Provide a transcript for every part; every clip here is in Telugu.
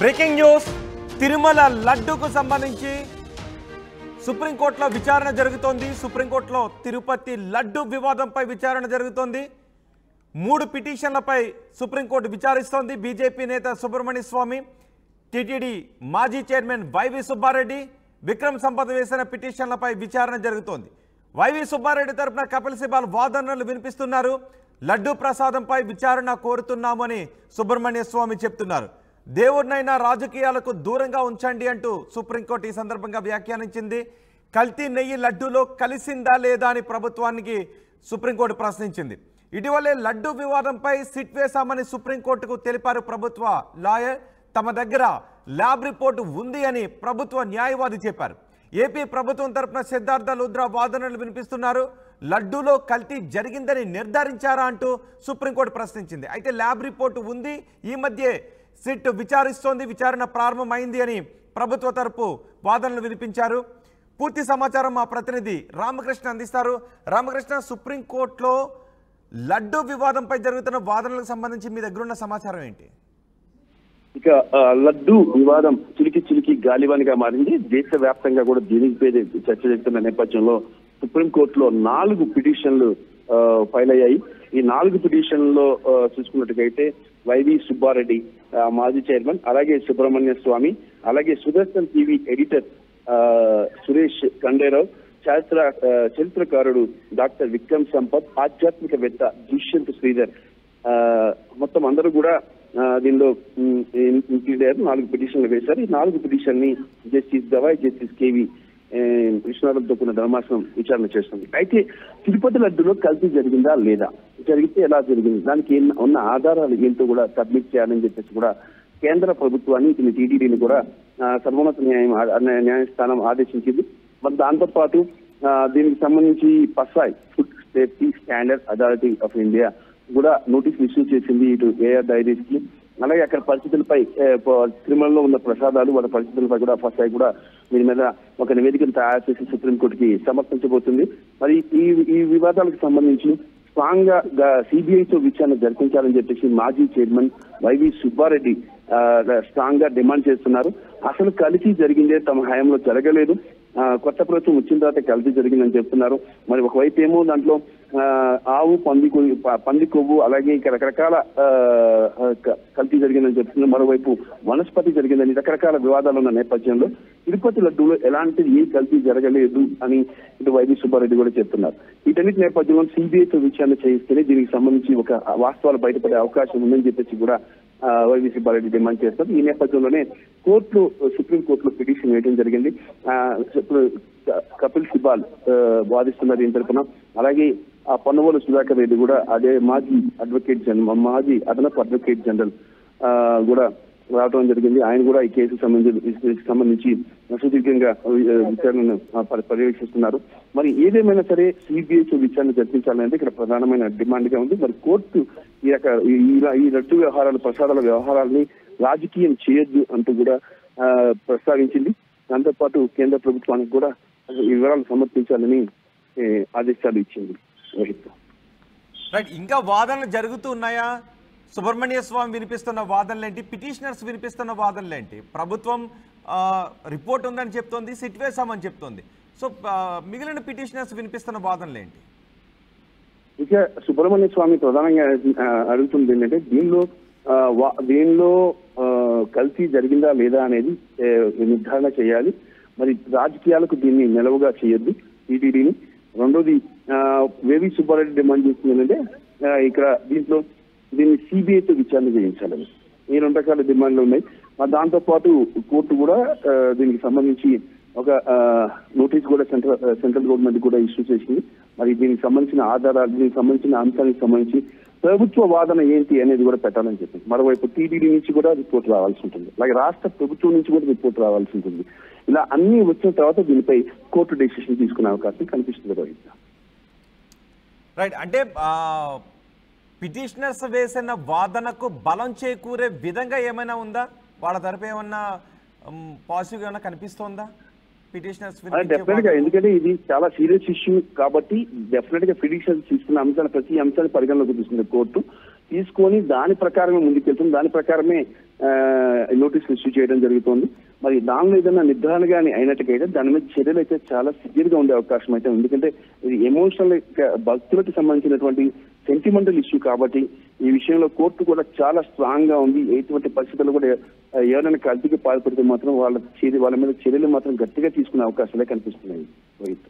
బ్రేకింగ్ న్యూస్ తిరుమల లడ్డుకు సంబంధించి సుప్రీంకోర్టులో విచారణ జరుగుతోంది సుప్రీంకోర్టులో తిరుపతి లడ్డు వివాదంపై విచారణ జరుగుతోంది మూడు పిటిషన్లపై సుప్రీంకోర్టు విచారిస్తోంది బీజేపీ నేత సుబ్రహ్మణ్య స్వామి టిటిడి మాజీ చైర్మన్ వైవి సుబ్బారెడ్డి విక్రమ్ సంపద వేసిన పిటిషన్లపై విచారణ జరుగుతోంది వైవి సుబ్బారెడ్డి తరపున కపిల్ సిబాల్ వాదనలు వినిపిస్తున్నారు లడ్డు ప్రసాదంపై విచారణ కోరుతున్నామని సుబ్రహ్మణ్య స్వామి చెప్తున్నారు దేవుడినైనా రాజకీయాలకు దూరంగా ఉంచండి అంటూ సుప్రీంకోర్టు ఈ సందర్భంగా వ్యాఖ్యానించింది కల్తీ నెయ్యి లడ్డూలో కలిసిందా లేదా అని ప్రభుత్వానికి సుప్రీంకోర్టు ప్రశ్నించింది ఇటీవలే లడ్డు వివాదంపై సిట్ వేశామని సుప్రీంకోర్టుకు తెలిపారు ప్రభుత్వ లాయర్ తమ దగ్గర ల్యాబ్ రిపోర్టు ఉంది అని ప్రభుత్వ న్యాయవాది చెప్పారు ఏపీ ప్రభుత్వం తరపున సిద్ధార్థ లుద్రా వాదనలు వినిపిస్తున్నారు లడ్డూలో కల్తీ జరిగిందని నిర్ధారించారా అంటూ సుప్రీంకోర్టు ప్రశ్నించింది అయితే ల్యాబ్ రిపోర్టు ఉంది ఈ మధ్య సిట్ విచారిస్తోంది విచారణ ప్రారంభమైంది అని ప్రభుత్వ తరపు వాదనలు వినిపించారు పూర్తి సమాచారం మా ప్రతినిధి రామకృష్ణ అందిస్తారు రామకృష్ణ సుప్రీంకోర్టులో లడ్డు వివాదంపై జరుగుతున్న వాదనలకు సంబంధించి మీ దగ్గర ఉన్న సమాచారం ఏంటి ఇక ఆ, లడ్డు వివాదం చిలికి చిలికి గాలివానిగా మారింది దేశవ్యాప్తంగా కూడా దీనిపై చర్చ జరుగుతున్న నేపథ్యంలో సుప్రీంకోర్టులో నాలుగు పిటిషన్లు ఆ, ఫైల్ అయ్యాయి ఈ నాలుగు పిటిషన్లలో ఆ, చూసుకున్నట్టుగైతే వైవి సుబ్బారెడ్డి ఆ, మాజీ చైర్మన్ అలాగే సుబ్రహ్మణ్య స్వామి అలాగే సుదర్శన్ టీవీ ఎడిటర్ ఆ, సురేష్ ఖండేరావు చరిత్ర ఆ, చరిత్రకారుడు డాక్టర్ విక్రమ్ సంపత్ ఆధ్యాత్మికవేత్త దుష్యంత్ శ్రీధర్ ఆ, మొత్తం అందరూ కూడా ఆ, దీనిలో ఇంక్లూడ్ అయ్యారు నాలుగు పిటిషన్లు వేశారు ఈ నాలుగు పిటిషన్ ని జస్టిస్ గవాయ్ జస్టిస్ కేవి విశ్వనాథంతో కూడిన ధర్మాసనం విచారణ చేస్తుంది అయితే తిరుపతి లడ్డులో కల్తీ జరిగిందా లేదా జరిగితే ఎలా జరిగింది దానికి ఏం- ఉన్న ఆధారాలు ఏంటో కూడా సబ్మిట్ చేయాలని చెప్పేసి కూడా కేంద్ర ప్రభుత్వాన్ని దీని టీటీడీని కూడా ఆ, సర్వోన్నత న్యాయం ఆ- న్యాయ- న్యాయస్థానం ఆదేశించింది మరి దాంతో పాటు ఆ, దీనికి సంబంధించి FSSAI food safety standard authority of India కూడా నోటీస్ ఇష్యూ చేసింది ఇటు ఏఆర్ డైరీస్ కి అలాగే అక్కడ పరిస్థితులపై ఏ, ప- తిరుమలలో ఉన్న ప్రసాదాలు వాళ్ళ పరిస్థితులపై కూడా ఫసాయ్ కూడా దీని మీద ఒక నివేదికను తయారు చేసి సుప్రీంకోర్టుకి సమర్పించబోతుంది మరి ఈ ఈ వివాదాలకు సంబంధించి స్ట్రాంగ్ గా సిబిఐతో విచారణ జరిపించాలని చెప్పేసి మాజీ చైర్మన్ వైవి సుబ్బారెడ్డి ఆ, స్ట్రాంగ్ గా డిమాండ్ చేస్తున్నారు అసలు కలిసి జరిగిందే తమ హయాంలో జరగలేదు ఆ, కొత్త ప్రభుత్వం వచ్చిన తర్వాత కల్తీ జరిగిందని చెప్తున్నారు మరి ఒకవైపు ఏమో దాంట్లో ఆ, ఆవు పంది కొవ్వు- ప- పంది కొవ్వు అలాగే ఇంకా రకరకాల ఆ, ఆ, క- కల్తీ జరిగిందని చెప్తున్నారు మరోవైపు వనస్పతి జరిగిందని రకరకాల వివాదాలు ఉన్న నేపథ్యంలో తిరుపతి లడ్డూలో ఎలాంటి ఏ కల్తీ జరగలేదు అని ఇటు వైవి సుబ్బారెడ్డి కూడా చెప్తున్నారు వీటన్నిటి నేపథ్యంలో సిబిఐతో విచారణ చేయిస్తేనే దీనికి సంబంధించి ఒక వాస్తవాలు బయటపడే అవకాశం ఉందని చెప్పేసి కూడా ఆ, వైవి సుబ్బారెడ్డి డిమాండ్ చేస్తారు ఈ నేపథ్యంలోనే కోర్టులో సుప్రీం కోర్టులో పిటిషన్ వేయడం జరిగింది ఆ, ఇప్పుడు కపిల్ సిబాల్ ఆ, వాదిస్తున్నారు దీని తరపున అలాగే ఆ పన్నువోలు సుధాకర్ రెడ్డి కూడా అదే మాజీ అడ్వకేట్ జనరల్ మాజీ అదనపు అడ్వకేట్ జనరల్ ఆ, కూడా రావడం జరిగింది ఆయన కూడా ఈ కేసు సంబంధించి సంబంధించి సుదీర్ఘంగా ఆ, విచారణను ఆ, పరి- పర్యవేక్షిస్తున్నారు మరి ఏదేమైనా సరే సిబిఐతో విచారణ జరిపించాలనేది ఇక్కడ ప్రధానమైన డిమాండ్ గా ఉంది మరి కోర్టు ఈ రక ఈ ఈ- ఈ రద్దు వ్యవహారాలు ప్రసాదాల వ్యవహారాలని రాజకీయం చేయొద్దు అంటూ కూడా ఆ, ప్రస్తావించింది దాంతోపాటు కేంద్ర ప్రభుత్వానికి కూడా ఈ వివరాలు సమర్పించాలని ఏ, ఆదేశాలు ఇచ్చింది రోహిత్ రైట్ ఇంకా వాదనలు జరుగుతూ ఉన్నాయా సుబ్రహ్మణ్య స్వామి వినిపిస్తున్న వాదనలు ఏంటి పిటిషనర్స్ వినిపిస్తున్న వాదనలు ఏంటి ప్రభుత్వం ఆ, రిపోర్ట్ ఉందని చెప్తోంది సిట్ వేసామని చెప్తోంది సో ఆ, మిగిలిన పిటిషనర్స్ వినిపిస్తున్న వాదనలు ఏంటి ఇక సుబ్రహ్మణ్య స్వామి ప్రధానంగా ఆ, అడుగుతుంది ఏంటంటే దీనిలో ఆ, వా- దీనిలో ఆ, కల్తీ జరిగిందా లేదా అనేది ఏ, నిర్ధారణ చేయాలి మరి రాజకీయాలకు దీన్ని నిలవుగా చేయొద్దు టీటీడీని రెండోది ఆ, వేవి సుబ్బారెడ్డి డిమాండ్ చేస్తుంది ఏంటంటే ఆ, ఇక్కడ దీంట్లో దీన్ని సిబిఐతో విచారణ చేయించాలని ఈ రెండు రకాల డిమాండ్లు ఉన్నాయి మరి దాంతో పాటు కోర్టు కూడా ఆ, దీనికి సంబంధించి ఒక ఆ, నోటీస్ కూడా సెంట్రల్ సెంట్రల్ గవర్నమెంట్ కూడా ఇష్యూ చేసింది మరి దీనికి సంబంధించిన ఆధారాలు దీనికి సంబంధించిన అంశానికి సంబంధించి ప్రభుత్వ వాదన ఏంటి అనేది కూడా పెట్టాలని చెప్పింది మరోవైపు టీడీడీ నుంచి కూడా రిపోర్ట్ రావాల్సి ఉంటుంది అలాగే రాష్ట్ర ప్రభుత్వం నుంచి కూడా రిపోర్ట్ రావాల్సి ఉంటుంది ఇలా అన్ని వచ్చిన తర్వాత దీనిపై కోర్టు డెసిషన్ తీసుకునే అవకాశం కనిపిస్తుంది రోహిత్ రైట్ అంటే పిటిషనర్స్ వేసిన వాదనకు బలం చేకూరే విధంగా ఏమైనా ఉందా వాళ్ళ తరపు ఏమన్నా పాజిటివ్ ఏమైనా కనిపిస్తోందా పిటిషనర్స్ డెఫినెట్ గా ఎందుకంటే ఇది చాలా సీరియస్ ఇష్యూ కాబట్టి డెఫినెట్ గా పిటిషన్ తీసుకున్న అంశాలు ప్రతి అంశాన్ని పరిగణలోకి తీసుకుంది కోర్టు తీసుకొని దాని ప్రకారమే ముందుకెళ్తుంది దాని ప్రకారమే నోటీసులు ఇష్యూ చేయడం జరుగుతుంది మరి దానిలో ఏదైనా నిర్ధారణ కానీ అయినట్టుకైతే దాని మీద చర్యలు అయితే చాలా సివియర్ గా ఉండే అవకాశం అయితే ఉంది ఎందుకంటే ఇది ఎమోషనల్ భక్తులకు సంబంధించినటువంటి సెంటిమెంటల్ ఇష్యూ కాబట్టి ఈ విషయంలో కోర్టు కూడా చాలా స్ట్రాంగ్ గా ఉంది ఎటువంటి పరిస్థితుల్లో కూడా ఆ, ఎవరైనా కల్తీకి పాల్పడితే మాత్రం వాళ్ళ చర్య వాళ్ళ మీద చర్యలు మాత్రం గట్టిగా తీసుకునే అవకాశాలే కనిపిస్తున్నాయి రోహిత్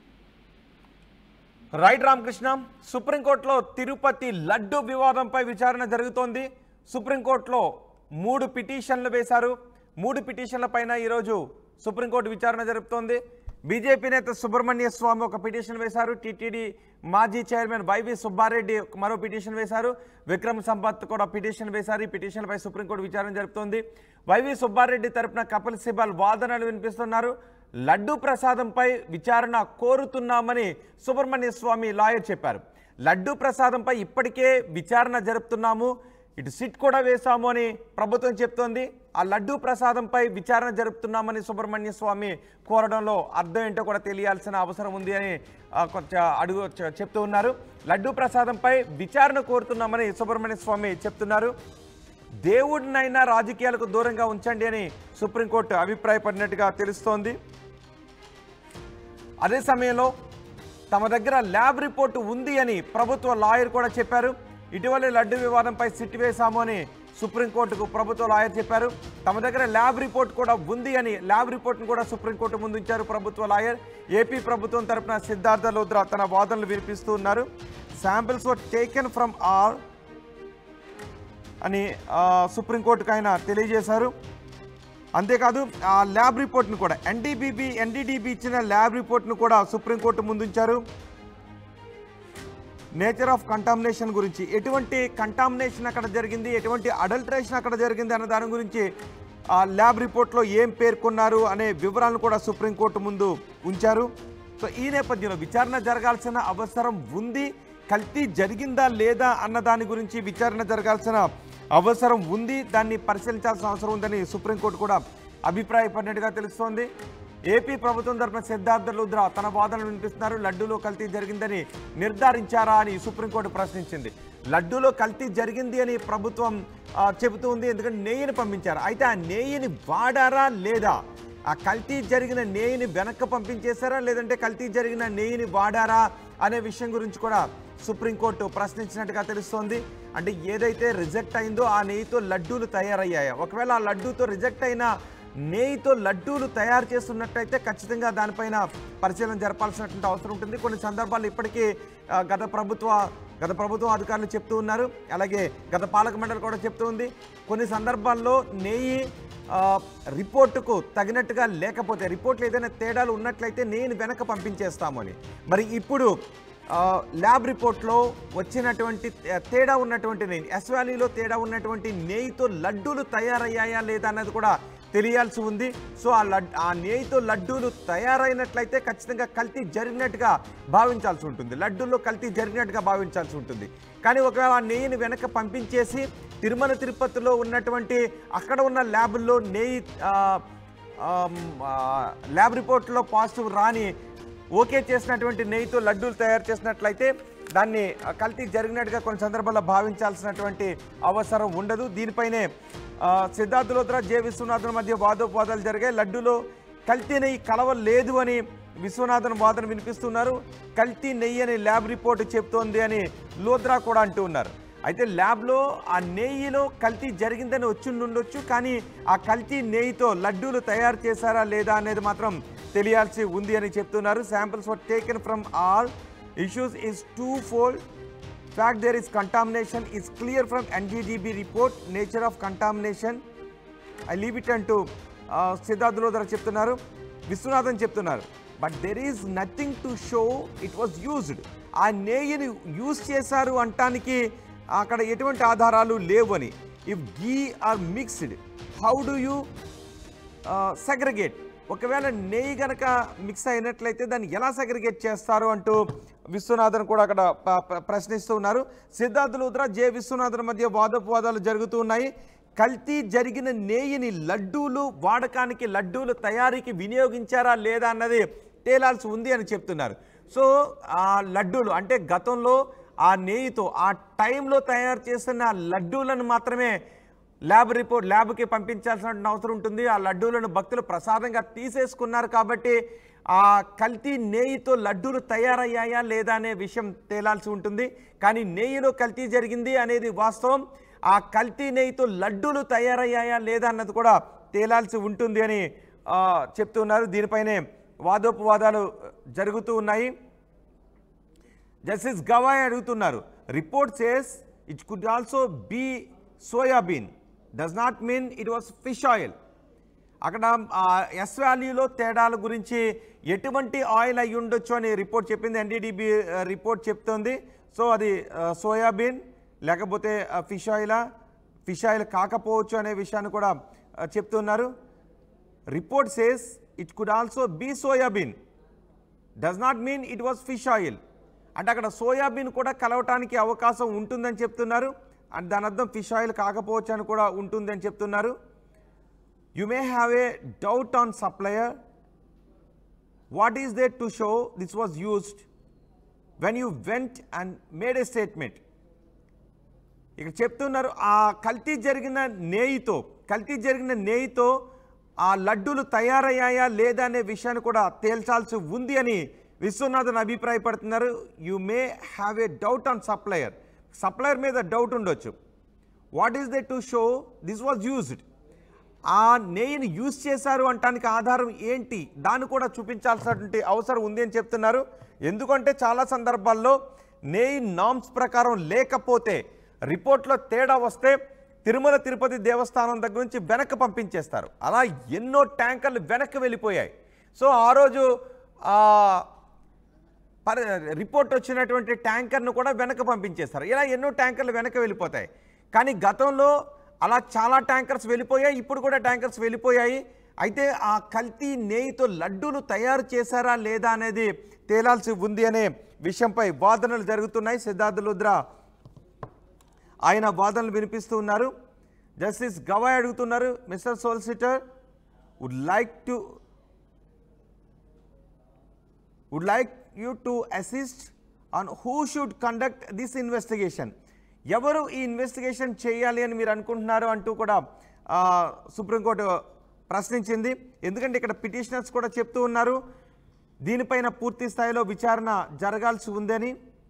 రైట్ రామకృష్ణ సుప్రీంకోర్టులో తిరుపతి లడ్డు వివాదంపై విచారణ జరుగుతోంది సుప్రీంకోర్టులో మూడు పిటిషన్లు వేశారు మూడు పిటిషన్ల పైన ఈరోజు సుప్రీంకోర్టు విచారణ జరుపుతోంది బీజేపీ నేత సుబ్రహ్మణ్య స్వామి ఒక పిటిషన్ వేశారు టీటీడీ మాజీ చైర్మన్ వైవి సుబ్బారెడ్డి ఒక మరో పిటిషన్ వేశారు విక్రమ్ సంపత్ కూడా పిటిషన్ వేశారు ఈ పిటిషన్పై సుప్రీంకోర్టు విచారణ జరుపుతోంది వైవి సుబ్బారెడ్డి తరపున కపిల్ సిబాల్ వాదనలు వినిపిస్తున్నారు లడ్డు ప్రసాదంపై విచారణ కోరుతున్నామని సుబ్రహ్మణ్య స్వామి లాయర్ చెప్పారు లడ్డు ప్రసాదంపై ఇప్పటికే విచారణ జరుపుతున్నాము ఇటు సిట్ కూడా వేశాము అని ప్రభుత్వం చెప్తోంది ఆ లడ్డు ప్రసాదంపై విచారణ జరుపుతున్నామని సుబ్రహ్మణ్య స్వామి కోరడంలో అర్థం ఏంటో కూడా తెలియాల్సిన అవసరం ఉంది అని ఆ, కొంచెం అడుగు చె- చెప్తూ ఉన్నారు లడ్డు ప్రసాదంపై విచారణ కోరుతున్నామని సుబ్రహ్మణ్య స్వామి చెప్తున్నారు దేవుడినైనా రాజకీయాలకు దూరంగా ఉంచండి అని సుప్రీంకోర్టు అభిప్రాయపడినట్టుగా తెలుస్తోంది అదే సమయంలో తమ దగ్గర ల్యాబ్ రిపోర్టు ఉంది అని ప్రభుత్వ లాయర్ కూడా చెప్పారు ఇటీవలే లడ్డు వివాదంపై సిట్ వేశాము అని సుప్రీంకోర్టుకు ప్రభుత్వ లాయర్ చెప్పారు తమ దగ్గర ల్యాబ్ రిపోర్ట్ కూడా ఉంది అని ల్యాబ్ రిపోర్ట్ను కూడా సుప్రీంకోర్టు ముందు ఉంచారు ప్రభుత్వ లాయర్ ఏపీ ప్రభుత్వం తరపున సిద్ధార్థ లోద్రా తన వాదనలు వినిపిస్తూ ఉన్నారు samples were taken from all అని ఆ, సుప్రీంకోర్టుకు ఆయన తెలియజేశారు అంతేకాదు ఆ ల్యాబ్ రిపోర్ట్ను కూడా ఎన్డీబీబీ ఎన్డీడీబీ ఇచ్చిన ల్యాబ్ రిపోర్ట్ను కూడా సుప్రీంకోర్టు ముందుంచారు నేచర్ ఆఫ్ కంటామినేషన్ గురించి ఎటువంటి కంటామినేషన్ అక్కడ జరిగింది ఎటువంటి అడల్టరేషన్ అక్కడ జరిగింది అన్న దాని గురించి ఆ ల్యాబ్ రిపోర్ట్లో ఏం పేర్కొన్నారు అనే వివరాలను కూడా సుప్రీంకోర్టు ముందు ఉంచారు సో ఈ నేపథ్యంలో విచారణ జరగాల్సిన అవసరం ఉంది కల్తీ జరిగిందా లేదా అన్న దాని గురించి విచారణ జరగాల్సిన అవసరం ఉంది దాన్ని పరిశీలించాల్సిన అవసరం ఉందని సుప్రీంకోర్టు కూడా అభిప్రాయపడినట్టుగా తెలుస్తోంది ఏపీ ప్రభుత్వం తరపున సిద్ధార్థ లుద్రా తన వాదనలు వినిపిస్తున్నారు లడ్డూలో కల్తీ జరిగిందని నిర్ధారించారా అని సుప్రీంకోర్టు ప్రశ్నించింది లడ్డూలో కల్తీ జరిగింది అని ప్రభుత్వం ఆ, చెబుతూ ఉంది ఎందుకంటే నెయ్యిని పంపించారు అయితే ఆ నెయ్యిని వాడారా లేదా ఆ కల్తీ జరిగిన నెయ్యిని వెనక్కి పంపించేశారా లేదంటే కల్తీ జరిగిన నెయ్యిని వాడారా అనే విషయం గురించి కూడా సుప్రీంకోర్టు ప్రశ్నించినట్టుగా తెలుస్తోంది అంటే ఏదైతే రిజెక్ట్ అయిందో ఆ నెయ్యితో లడ్డూలు తయారయ్యాయా ఒకవేళ ఆ లడ్డూతో రిజెక్ట్ అయిన నెయ్యితో లడ్డూలు తయారు చేస్తున్నట్టయితే ఖచ్చితంగా దానిపైన పరిశీలన జరపాల్సినటువంటి అవసరం ఉంటుంది కొన్ని సందర్భాల్లో ఇప్పటికీ ఆ, గత ప్రభుత్వ గత ప్రభుత్వం అధికారులు చెప్తూ ఉన్నారు అలాగే గత పాలక మండలి కూడా చెప్తూ ఉంది కొన్ని సందర్భాల్లో నెయ్యి ఆ, రిపోర్టుకు తగినట్టుగా లేకపోతే రిపోర్ట్లో ఏదైనా తేడాలు ఉన్నట్లయితే నేను వెనక పంపించేస్తాము అని మరి ఇప్పుడు ఆ, ల్యాబ్ రిపోర్ట్లో వచ్చినటువంటి తే- తేడా ఉన్నటువంటి నెయ్యి ఎస్ వ్యాలీలో తేడా ఉన్నటువంటి నెయ్యితో లడ్డూలు తయారయ్యాయా లేదా అన్నది కూడా తెలియాల్సి ఉంది సో ఆ లడ్ ఆ నెయ్యితో లడ్డూలు తయారైనట్లయితే ఖచ్చితంగా కల్తీ జరిగినట్టుగా భావించాల్సి ఉంటుంది లడ్డూల్లో కల్తీ జరిగినట్టుగా భావించాల్సి ఉంటుంది కానీ ఒకవేళ ఆ నెయ్యిని వెనక పంపించేసి తిరుమల తిరుపతిలో ఉన్నటువంటి అక్కడ ఉన్న ల్యాబుల్లో నెయ్యి ఆ, ఆమ్, ఆ, ల్యాబ్ రిపోర్ట్లో పాజిటివ్ రాని ఓకే చేసినటువంటి నెయ్యితో లడ్డూలు తయారు చేసినట్లయితే దాన్ని ఆ, కల్తీ జరిగినట్టుగా కొన్ని సందర్భాల్లో భావించాల్సినటువంటి అవసరం ఉండదు దీనిపైనే ఆ, సిద్ధార్థ లోత్రా జే విశ్వనాథన్ మధ్య వాదోపవాదాలు జరిగాయి లడ్డూలో కల్తీ నెయ్యి కలవలేదు అని విశ్వనాథన్ వాదన వినిపిస్తున్నారు కల్తీ నెయ్యి అని ల్యాబ్ రిపోర్ట్ చెప్తోంది అని లోత్రా కూడా అంటూ ఉన్నారు అయితే ల్యాబ్లో ఆ నెయ్యిలో కల్తీ జరిగిందని వచ్చి ఉండొచ్చు కానీ ఆ కల్తీ నెయ్యితో లడ్డూలు తయారు చేశారా లేదా అనేది మాత్రం తెలియాల్సి ఉంది అని చెప్తున్నారు samples were taken from all issues is two fold fact there is contamination is clear from NDDB report nature of contamination I leave it అంటూ సిద్ధార్థ్ లోదర చెప్తున్నారు విశ్వనాథన్ చెప్తున్నారు but there is nothing to show it was used ఆ నేయిని యూజ్ చేశారు అంటానికి అక్కడ ఎటువంటి ఆధారాలు లేవు అని if ghee are mixed how do you segregate ఒకవేళ నెయ్యి గనక మిక్స్ అయినట్లయితే దాన్ని ఎలా సెగ్రిగేట్ చేస్తారు అంటూ విశ్వనాథన్ కూడా అక్కడ ప- ప- ప్రశ్నిస్తూ ఉన్నారు సిద్ధార్థ లూత్రా జే విశ్వనాథన్ మధ్య వాదోపవాదాలు జరుగుతూ ఉన్నాయి కల్తీ జరిగిన నెయ్యిని లడ్డూలు వాడకానికి లడ్డూలు తయారీకి వినియోగించారా లేదా అన్నది తేలాల్సి ఉంది అని చెప్తున్నారు సో ఆ లడ్డూలు అంటే గతంలో ఆ నెయ్యితో ఆ టైంలో తయారు చేసిన లడ్డూలను మాత్రమే ల్యాబ్ రిపోర్ట్ ల్యాబ్కి పంపించాల్సిన అవసరం ఉంటుంది ఆ లడ్డూలను భక్తులు ప్రసాదంగా తీసేసుకున్నారు కాబట్టి ఆ కల్తీ నెయ్యితో లడ్డూలు తయారయ్యాయా లేదా అనే విషయం తేలాల్సి ఉంటుంది కానీ నెయ్యిలో కల్తీ జరిగింది అనేది వాస్తవం ఆ కల్తీ నెయ్యితో లడ్డూలు తయారయ్యాయా లేదా అన్నది కూడా తేలాల్సి ఉంటుంది అని ఆ, చెప్తున్నారు దీనిపైనే వాదోపవాదాలు జరుగుతూ ఉన్నాయి జస్టిస్ గవాయ్ అడుగుతున్నారు report says it could also be soybean does not mean it was fish oil అక్కడ ఎస్ వాల్యూలో తేడాల గురించి ఎటువంటి ఆయిల్ అయి ఉండొచ్చు అని రిపోర్ట్ చెప్పింది ఎన్డీడీబీ రిపోర్ట్ చెప్తోంది సో అది ఆ, సోయాబీన్ లేకపోతే ఆ, ఫిష్ ఆయిలా ఫిష్ ఆయిల్ కాకపోవచ్చు అనే విషయాన్ని కూడా ఆ, చెప్తున్నారు report says it could also be soybean does not mean it was fish oil అంటే అక్కడ సోయాబీన్ కూడా కలవటానికి అవకాశం ఉంటుందని చెప్తున్నారు అండ్ దాని అర్థం ఫిష్ ఆయిల్ కాకపోవచ్చు అని కూడా ఉంటుందని చెప్తున్నారు you may have a doubt on supplier what is there to show this was used when you went and made a statement ఇక్కడ చెప్తున్నారు ఆ కల్తీ జరిగిన నేయితో కల్తీ జరిగిన నేయితో ఆ లడ్డూలు తయారయ్యాయా లేదా అనే విషయాన్ని కూడా తేల్చాల్సి ఉంది అని విశ్వనాథన్ అభిప్రాయపడుతున్నారు you may have a doubt on supplier supplier మీద డౌట్ ఉండొచ్చు what is there to show this was used ఆ నెయ్యిని యూజ్ చేశారు అంటానికి ఆధారం ఏంటి దాన్ని కూడా చూపించాల్సినటువంటి అవసరం ఉంది అని చెప్తున్నారు ఎందుకంటే చాలా సందర్భాల్లో నెయ్యి నామ్స్ ప్రకారం లేకపోతే రిపోర్ట్లో తేడా వస్తే తిరుమల తిరుపతి దేవస్థానం దగ్గర నుంచి వెనక్కి పంపించేస్తారు అలా ఎన్నో ట్యాంకర్లు వెనక్కి వెళ్ళిపోయాయి సో ఆ రోజు ఆ, పరి రిపోర్ట్ వచ్చినటువంటి ట్యాంకర్ను కూడా వెనక పంపించేస్తారు ఇలా ఎన్నో ట్యాంకర్లు వెనక వెళ్ళిపోతాయి కానీ గతంలో అలా చాలా ట్యాంకర్స్ వెళ్ళిపోయాయి ఇప్పుడు కూడా ట్యాంకర్స్ వెళ్ళిపోయాయి అయితే ఆ కల్తీ నెయ్యితో లడ్డూలు తయారు చేశారా లేదా అనేది తేలాల్సి ఉంది అనే విషయంపై వాదనలు జరుగుతున్నాయి సిద్ధార్థ లుద్రా ఆయన వాదనలు వినిపిస్తూ ఉన్నారు జస్టిస్ గవాయ్ అడుగుతున్నారు mister solicitor would like to would like you to assist on who should conduct this investigation ఎవరు ఈ ఇన్వెస్టిగేషన్ చేయాలి అని మీరు అనుకుంటున్నారు అంటూ కూడా ఆ, సుప్రీంకోర్టు ప్రశ్నించింది ఎందుకంటే ఇక్కడ పిటిషనర్స్ కూడా చెప్తూ ఉన్నారు దీనిపైన పూర్తి స్థాయిలో విచారణ జరగాల్సి ఉందని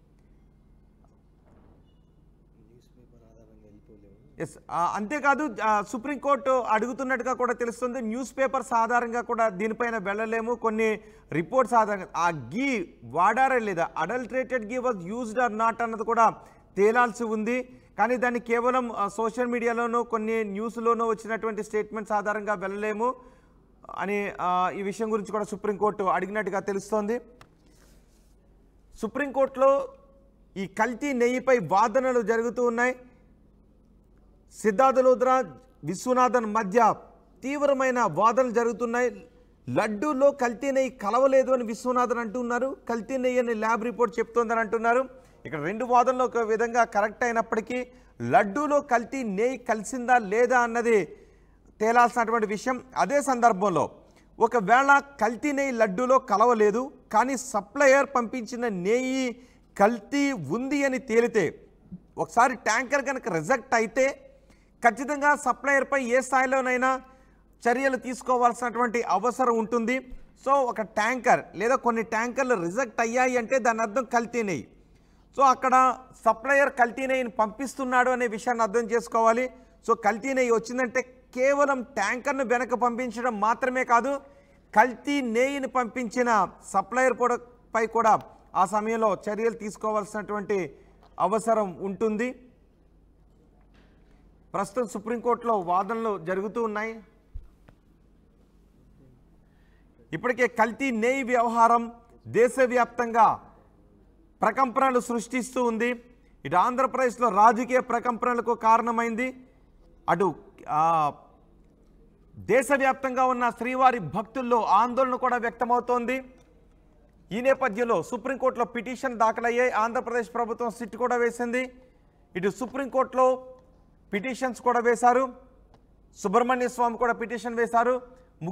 ఎస్ అంతేకాదు ఆ, సుప్రీంకోర్టు అడుగుతున్నట్టుగా కూడా తెలుస్తుంది న్యూస్ పేపర్స్ ఆధారంగా కూడా దీనిపైన వెళ్ళలేము కొన్ని రిపోర్ట్స్ ఆధారంగా ఆ గీ వాడారా లేదా adulterated ghee was used or not అన్నది కూడా తేలాల్సి ఉంది కానీ దాన్ని కేవలం సోషల్ మీడియాలోనూ కొన్ని న్యూస్లోనూ వచ్చినటువంటి స్టేట్మెంట్స్ ఆధారంగా వెళ్ళలేము అని ఆ, ఈ విషయం గురించి కూడా సుప్రీంకోర్టు అడిగినట్టుగా తెలుస్తోంది సుప్రీంకోర్టులో ఈ కల్తీ నెయ్యిపై వాదనలు జరుగుతూ ఉన్నాయి సిద్ధార్థ లోద్రా విశ్వనాథన్ మధ్య తీవ్రమైన వాదనలు జరుగుతున్నాయి లడ్డూలో కల్తీ నెయ్యి కలవలేదు అని విశ్వనాథన్ అంటున్నారు కల్తీ నెయ్యి అని ల్యాబ్ రిపోర్ట్ చెప్తోందని అంటున్నారు ఇక్కడ రెండు వాదనలు ఒక విధంగా కరెక్ట్ అయినప్పటికీ లడ్డూలో కల్తీ నెయ్యి కలిసిందా లేదా అన్నది తేలాల్సినటువంటి విషయం అదే సందర్భంలో ఒకవేళ కల్తీ నెయ్యి లడ్డూలో కలవలేదు కానీ సప్లయర్ పంపించిన నెయ్యి కల్తీ ఉంది అని తేలితే ఒకసారి ట్యాంకర్ కనుక రిజెక్ట్ అయితే ఖచ్చితంగా సప్లయర్పై ఏ స్థాయిలోనైనా చర్యలు తీసుకోవాల్సినటువంటి అవసరం ఉంటుంది సో ఒక ట్యాంకర్ లేదా కొన్ని ట్యాంకర్లు రిజెక్ట్ అయ్యాయి అంటే దాని అర్థం కల్తీ నెయ్యి సో అక్కడ సప్లయర్ కల్తీ నెయ్యిని పంపిస్తున్నాడు అనే విషయాన్ని అర్థం చేసుకోవాలి సో కల్తీ నెయ్యి వచ్చిందంటే కేవలం ట్యాంకర్ను వెనక పంపించడం మాత్రమే కాదు కల్తీ నెయ్యిని పంపించిన సప్లయర్ కూడా పై కూడా ఆ సమయంలో చర్యలు తీసుకోవాల్సినటువంటి అవసరం ఉంటుంది ప్రస్తుతం సుప్రీంకోర్టులో వాదనలు జరుగుతూ ఉన్నాయి ఇప్పటికే కల్తీ నెయ్యి వ్యవహారం దేశవ్యాప్తంగా ప్రకంపనలు సృష్టిస్తూ ఉంది ఇటు ఆంధ్రప్రదేశ్లో రాజకీయ ప్రకంపనలకు కారణమైంది అటు ఆ, దేశవ్యాప్తంగా ఉన్న శ్రీవారి భక్తుల్లో ఆందోళన కూడా వ్యక్తమవుతోంది ఈ నేపథ్యంలో సుప్రీంకోర్టులో పిటిషన్ దాఖలయ్యాయి ఆంధ్రప్రదేశ్ ప్రభుత్వం సిట్ కూడా వేసింది ఇటు సుప్రీంకోర్టులో పిటిషన్స్ కూడా వేశారు సుబ్రహ్మణ్య స్వామి కూడా పిటిషన్ వేశారు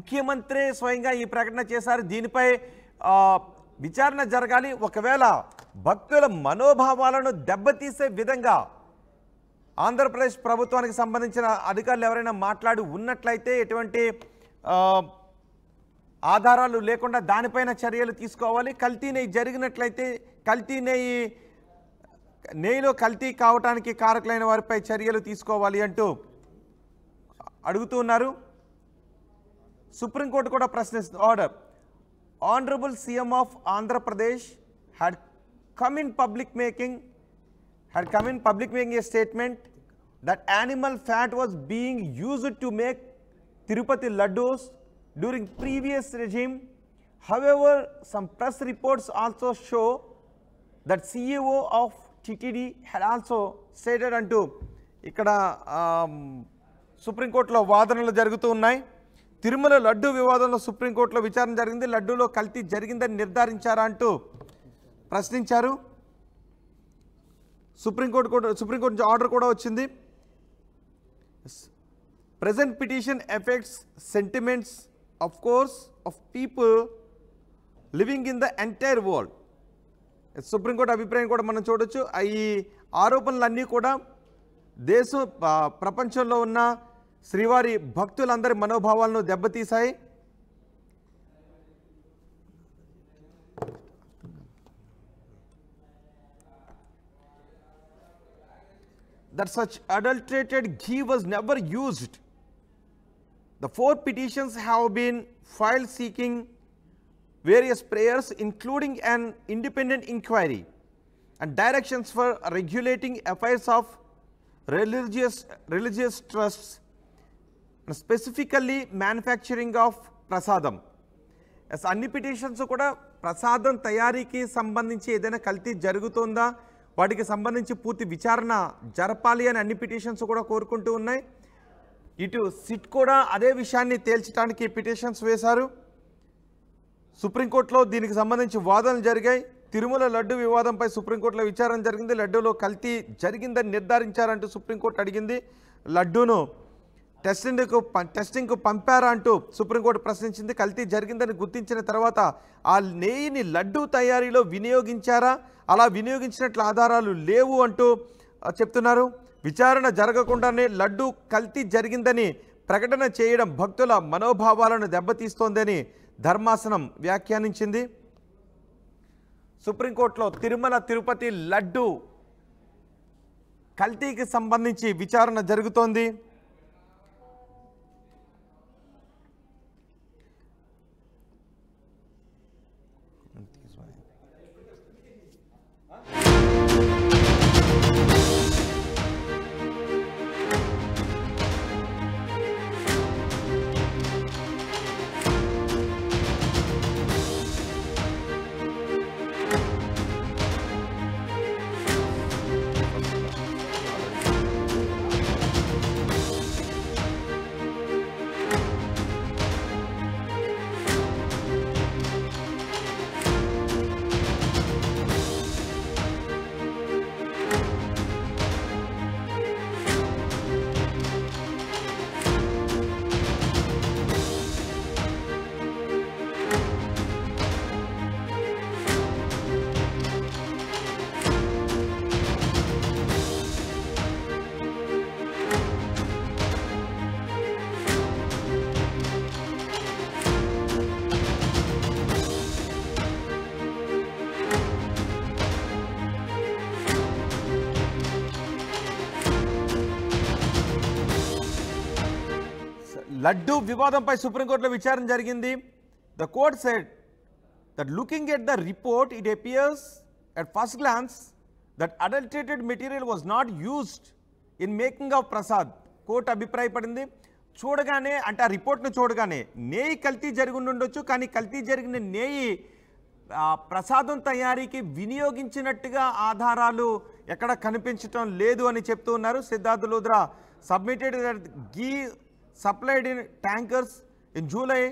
ముఖ్యమంత్రి స్వయంగా ఈ ప్రకటన చేశారు దీనిపై ఆ, విచారణ జరగాలి ఒకవేళ భక్తుల మనోభావాలను దెబ్బతీసే విధంగా ఆంధ్రప్రదేశ్ ప్రభుత్వానికి సంబంధించిన అధికారులు ఎవరైనా మాట్లాడి ఉన్నట్లయితే ఎటువంటి ఆ, ఆధారాలు లేకుండా దానిపైన చర్యలు తీసుకోవాలి కల్తీ నెయ్యి జరిగినట్లయితే కల్తీ నెయ్యి నెయ్యిలో కల్తీ కావటానికి కారకులైన వారిపై చర్యలు తీసుకోవాలి అంటూ అడుగుతూ ఉన్నారు సుప్రీంకోర్టు కూడా ప్రశ్నిస్తుంది order honourable CM of Andhra Pradesh had come in public making had come in public making a statement that animal fat was being used to make Tirupati laddus during previous regime. However, some press reports also show that CEO of TTD had also stated అంటూ ఇక్కడ ఆమ్, సుప్రీంకోర్టులో వాదనలు జరుగుతూ ఉన్నాయి తిరుమల లడ్డు వివాదంలో సుప్రీంకోర్టులో విచారణ జరిగింది లడ్డూలో కల్తీ జరిగిందని నిర్ధారించారా అంటూ ప్రశ్నించారు సుప్రీంకోర్టు కూడా సుప్రీంకోర్టు నుంచి ఆర్డర్ కూడా వచ్చింది present petition effects sentiments of course of people living in the entire world supreme court అభిప్రాయం కూడా మనం చూడొచ్చు ఆ ఈ ఆరోపణలన్నీ కూడా దేశం ఆ, ప్రపంచంలో ఉన్న శ్రీవారి భక్తులందరి మనోభావాలను దెబ్బతీశాయి that such adulterated ghee was never used. The four petitions have been filed seeking various prayers, including an independent inquiry and directions for regulating affairs of religious, religious trusts, and specifically manufacturing of prasadam. Yes అన్ని పిటిషన్స్ కూడా ప్రసాదం తయారీకి సంబంధించి ఏదైనా కల్తీ జరుగుతుందా వాటికి సంబంధించి పూర్తి విచారణ జరపాలి అని అన్ని పిటిషన్స్ కూడా కోరుకుంటూ ఉన్నాయి ఇటు సిట్ కూడా అదే విషయాన్ని తేల్చడానికి పిటిషన్స్ వేశారు సుప్రీంకోర్టులో దీనికి సంబంధించి వాదనలు జరిగాయి తిరుమల లడ్డు వివాదంపై సుప్రీంకోర్టులో విచారణ జరిగింది లడ్డూలో కల్తీ జరిగిందని నిర్ధారించారంటూ సుప్రీంకోర్టు అడిగింది లడ్డూను టెస్టింగ్కు ప- టెస్టింగ్కు పంపారా అంటూ సుప్రీంకోర్టు ప్రశ్నించింది కల్తీ జరిగిందని గుర్తించిన తర్వాత ఆ నెయ్యిని లడ్డూ తయారీలో వినియోగించారా అలా వినియోగించినట్లు ఆధారాలు లేవు అంటూ ఆ, చెప్తున్నారు విచారణ జరగకుండానే లడ్డూ కల్తీ జరిగిందని ప్రకటన చేయడం భక్తుల మనోభావాలను దెబ్బతీస్తోందని ధర్మాసనం వ్యాఖ్యానించింది సుప్రీంకోర్టులో తిరుమల తిరుపతి లడ్డు కల్తీకి సంబంధించి విచారణ జరుగుతోంది లడ్డు వివాదంపై సుప్రీంకోర్టులో విచారణ జరిగింది the court said that looking at the report it appears at first glance that adulterated material was not used in making of prasad court అభిప్రాయపడింది చూడగానే అంటే ఆ రిపోర్ట్ను చూడగానే నేయి కల్తీ జరిగి ఉండొచ్చు కానీ కల్తీ జరిగిన నేయి ఆ, ప్రసాదం తయారీకి వినియోగించినట్టుగా ఆధారాలు ఎక్కడ కనిపించటం లేదు అని చెప్తూ ఉన్నారు Siddharth Luthra submitted ghee supplied in tankers in July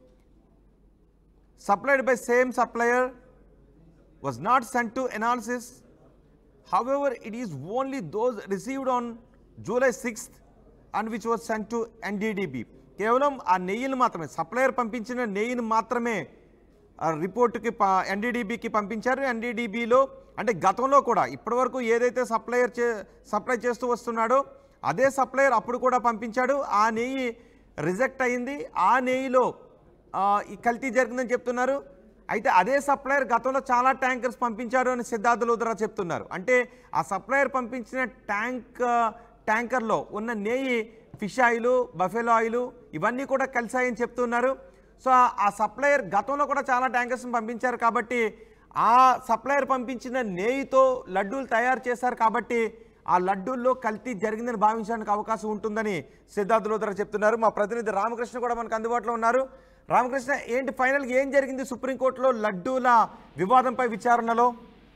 supplied by same supplier was not sent to analysis. However, it is only those received on July 6th and which was sent to NDDB. కేవలం ఆ నెయ్యిని మాత్రమే సప్లయర్ పంపించిన నెయ్యిని మాత్రమే ఆ, రిపోర్టుకి ప ఎన్డీడీబీకి పంపించారు ఎన్డీడీబీలో అంటే గతంలో కూడా ఇప్పటివరకు ఏదైతే సప్లయర్ చే సప్లై చేస్తూ వస్తున్నాడో అదే సప్లయర్ అప్పుడు కూడా పంపించాడు ఆ నెయ్యి రిజెక్ట్ అయింది ఆ నెయ్యిలో ఆ, ఈ కల్తీ జరిగిందని చెప్తున్నారు అయితే అదే సప్లయర్ గతంలో చాలా ట్యాంకర్స్ పంపించారు అని సిద్ధార్థ లూథరా చెప్తున్నారు అంటే ఆ సప్లయర్ పంపించిన ట్యాంక్ ఆ, ట్యాంకర్లో ఉన్న నెయ్యి ఫిష్ ఆయిల్ బఫెలో ఆయిల్ ఇవన్నీ కూడా కలిసాయని చెప్తున్నారు సో ఆ- ఆ సప్లయర్ గతంలో కూడా చాలా ట్యాంకర్స్ని పంపించారు కాబట్టి ఆ సప్లయర్ పంపించిన నెయ్యితో లడ్డూలు తయారు చేశారు కాబట్టి ఆ లడ్డూల్లో కల్తీ జరిగిందని భావించడానికి అవకాశం ఉంటుందని సిద్ధార్థ లోధర చెప్తున్నారు మా ప్రతినిధి రామకృష్ణ కూడా మనకు అందుబాటులో ఉన్నారు రామకృష్ణ ఏంటి ఫైనల్గా ఏం జరిగింది సుప్రీంకోర్టులో లడ్డూల వివాదంపై విచారణలో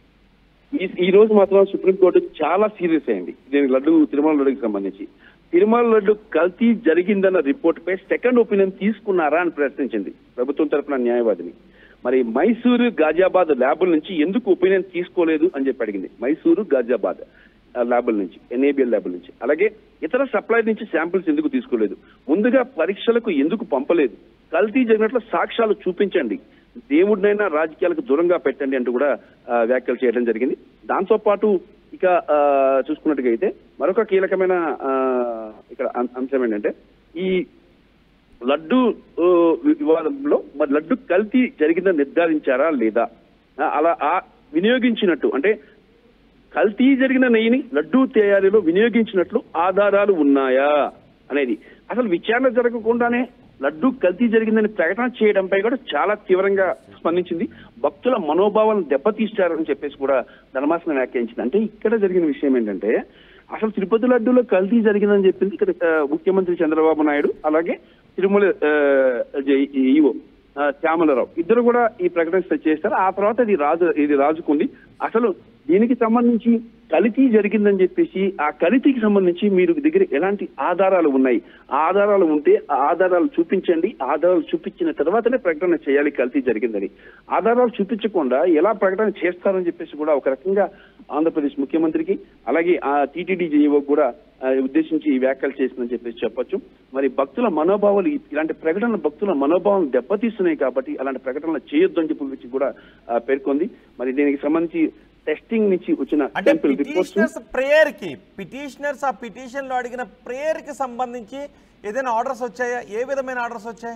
ఈ ఈ రోజు మాత్రం సుప్రీంకోర్టు చాలా సీరియస్ అయింది దీనికి లడ్డు తిరుమల లడ్డుకి సంబంధించి తిరుమల లడ్డు కల్తీ జరిగిందన్న రిపోర్ట్ పై సెకండ్ ఒపీనియన్ తీసుకున్నారా అని ప్రశ్నించింది ప్రభుత్వం తరపున న్యాయవాదిని మరి మైసూరు గాజియాబాద్ ల్యాబుల నుంచి ఎందుకు ఒపీనియన్ తీసుకోలేదు అని చెప్పి అడిగింది మైసూరు గాజియాబాద్ ఆ ల్యాబుల నుంచి ఎన్ఏబిఎల్ ల్యాబుల నుంచి అలాగే ఇతర సప్లై నుంచి శాంపిల్స్ ఎందుకు తీసుకోలేదు ముందుగా పరీక్షలకు ఎందుకు పంపలేదు కల్తీ జరిగినట్లు సాక్ష్యాలు చూపించండి దేవుడినైనా రాజకీయాలకు దూరంగా పెట్టండి అంటూ కూడా ఆ, వ్యాఖ్యలు చేయడం జరిగింది దాంతో పాటు ఇక ఆ, చూసుకున్నట్టుగా అయితే మరొక కీలకమైన ఆ, ఇక్కడ అం- అంశం ఏంటంటే ఈ లడ్డు ఆ, వివాదంలో మరి లడ్డు కల్తీ జరిగిందని నిర్ధారించారా లేదా ఆ, అలా ఆ వినియోగించినట్టు అంటే కల్తీ జరిగిన నెయ్యిని లడ్డూ తయారీలో వినియోగించినట్లు ఆధారాలు ఉన్నాయా అనేది అసలు విచారణ జరగకుండానే లడ్డు కల్తీ జరిగిందని ప్రకటన చేయడంపై కూడా చాలా తీవ్రంగా స్పందించింది భక్తుల మనోభావాలను దెబ్బతీస్తారని చెప్పేసి కూడా ధర్మాసనం వ్యాఖ్యానించింది అంటే ఇక్కడ జరిగిన విషయం ఏంటంటే అసలు తిరుపతి లడ్డూలో కల్తీ జరిగిందని చెప్పింది ఇక్కడ ఆ, ముఖ్యమంత్రి చంద్రబాబు నాయుడు అలాగే తిరుమల ఆ, జై- ఈవో ఆ, శ్యామలరావు ఇద్దరు కూడా ఈ ప్రకటన చేస్తారు ఆ తర్వాత ఇది రాజు ఇది రాజుకుంది అసలు దీనికి సంబంధించి కల్తీ జరిగిందని చెప్పేసి ఆ కల్తీకి సంబంధించి మీరు దగ్గర ఎలాంటి ఆధారాలు ఉన్నాయి ఆ ఆధారాలు ఉంటే ఆ ఆధారాలు చూపించండి ఆధారాలు చూపించిన తర్వాతనే ప్రకటన చేయాలి కల్తీ జరిగిందని ఆధారాలు చూపించకుండా ఎలా ప్రకటన చేస్తారని చెప్పేసి కూడా ఒక రకంగా ఆంధ్రప్రదేశ్ ముఖ్యమంత్రికి అలాగే ఆ టీటీడీ జేఈఓ కూడా ఆ, ఉద్దేశించి ఈ వ్యాఖ్యలు చేసిందని చెప్పేసి చెప్పొచ్చు మరి భక్తుల మనోభావాలు ఇ- ఇలాంటి ప్రకటనలు భక్తుల మనోభావం దెబ్బతీస్తున్నాయి కాబట్టి అలాంటి ప్రకటనలు చేయొద్దు అని చెప్పి కూడా ఆ, పేర్కొంది మరి దీనికి సంబంధించి టెస్టింగ్ నుంచి వచ్చిన అంటే sample reports పిటిషనర్స్ ప్రేయర్ కి పిటిషనర్స్ ఆ పిటిషన్ లో అడిగిన ప్రేయర్ కి సంబంధించి ఏదైనా ఆర్డర్స్ వచ్చాయా ఏ విధమైన ఆర్డర్స్ వచ్చాయి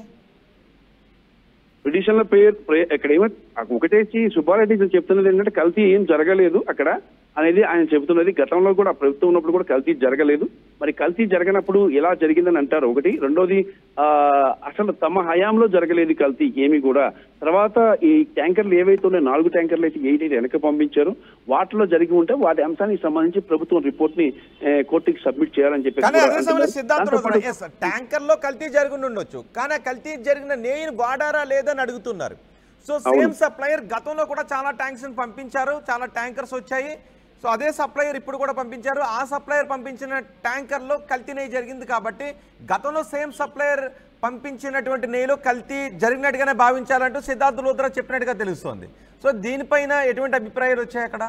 పిటిషన్ లో పేరు ప్రే- ఇక్కడ ఏమో ఒకటేసి సుబ్బారెడ్డి చెప్తున్నది ఏంటంటే కల్తీ ఏం జరగలేదు అక్కడ అనేది ఆయన చెబుతున్నది గతంలో కూడా ప్రభుత్వం ఉన్నప్పుడు కూడా కల్తీ జరగలేదు మరి కల్తీ జరగనప్పుడు ఎలా జరిగిందని అంటారు ఒకటి రెండోది ఆ అసలు తమ హయాంలో జరగలేదు కల్తీ ఏమి కూడా తర్వాత ఈ ట్యాంకర్లు ఏవైతే ఉన్నాయో నాలుగు ట్యాంకర్లు అయితే ఎయిట్ ఎయిట్ వెనక పంపించారు వాటిలో జరిగి ఉంటే వాటి అంశానికి సంబంధించి ప్రభుత్వం రిపోర్ట్ ని ఏ, కోర్టుకి సబ్మిట్ చేయాలని చెప్పి కానీ కూడా అదే సమయంలో అంటున్నారు. సిద్ధార్థ దాంతోపాటు- ఎస్ ట్యాంకర్ లో కల్తీ జరిగి ఉండొచ్చు కానీ ఆ కల్తీ జరిగిన నేను వాడారా లేదని అడుగుతున్నారు సో సేమ్ సప్లయర్ గతంలో కూడా చాలా ట్యాంక్స్ పంపించారు చాలా ట్యాంకర్స్ వచ్చాయి సో అదే సప్లయర్ ఇప్పుడు కూడా పంపించారు ఆ సప్లయర్ పంపించిన ట్యాంకర్ లో కల్తీ నెయ్యి జరిగింది కాబట్టి గతంలో సేమ్ సప్లయర్ పంపించినటువంటి నెయ్యిలో కల్తీ జరిగినట్టుగానే భావించాలంటూ సిద్ధార్థ లూత్రా చెప్పినట్టుగా తెలుస్తోంది సో దీనిపైన ఎటువంటి అభిప్రాయాలు వచ్చాయి అక్కడ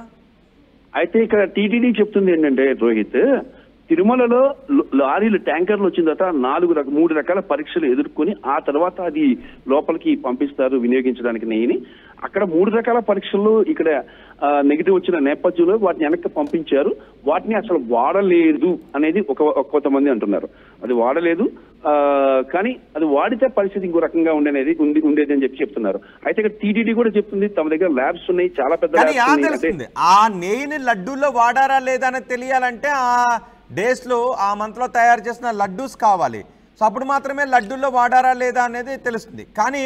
అయితే ఇక్కడ టీటీడీ చెప్తుంది ఏంటంటే రోహిత్ తిరుమలలో ల- లారీలు ట్యాంకర్లు వచ్చిన తర్వాత నాలుగు రక మూడు రకాల పరీక్షలు ఎదుర్కొని ఆ తర్వాత అది లోపలికి పంపిస్తారు వినియోగించడానికి నెయ్యిని అక్కడ మూడు రకాల పరీక్షలు ఇక్కడ నెగిటివ్ వచ్చిన నేపథ్యంలో వాటిని వెనక్కి పంపించారు వాటిని అసలు వాడలేదు అనేది ఒక ఒక కొంతమంది అంటున్నారు అది వాడలేదు ఆ, కానీ అది వాడితే పరిస్థితి ఇంకో రకంగా ఉండేది ఉంది ఉండేది అని చెప్పి చెప్తున్నారు అయితే ఇక్కడ టీటీడీ కూడా చెప్తుంది తమ దగ్గర ల్యాబ్స్ ఉన్నాయి చాలా పెద్ద కానీ ల్యాబ్స్ ఎలా ఉన్నాయి అంటే తెలుస్తుంది ఆ నెయ్యిని లడ్డూల్లో వాడారా లేదా అని తెలియాలంటే ఆ డేస్ లో ఆ మంత్ లో తయారు చేసిన లడ్డూస్ కావాలి సో అప్పుడు మాత్రమే లడ్డూల్లో వాడారా లేదా అనేది తెలుస్తుంది కానీ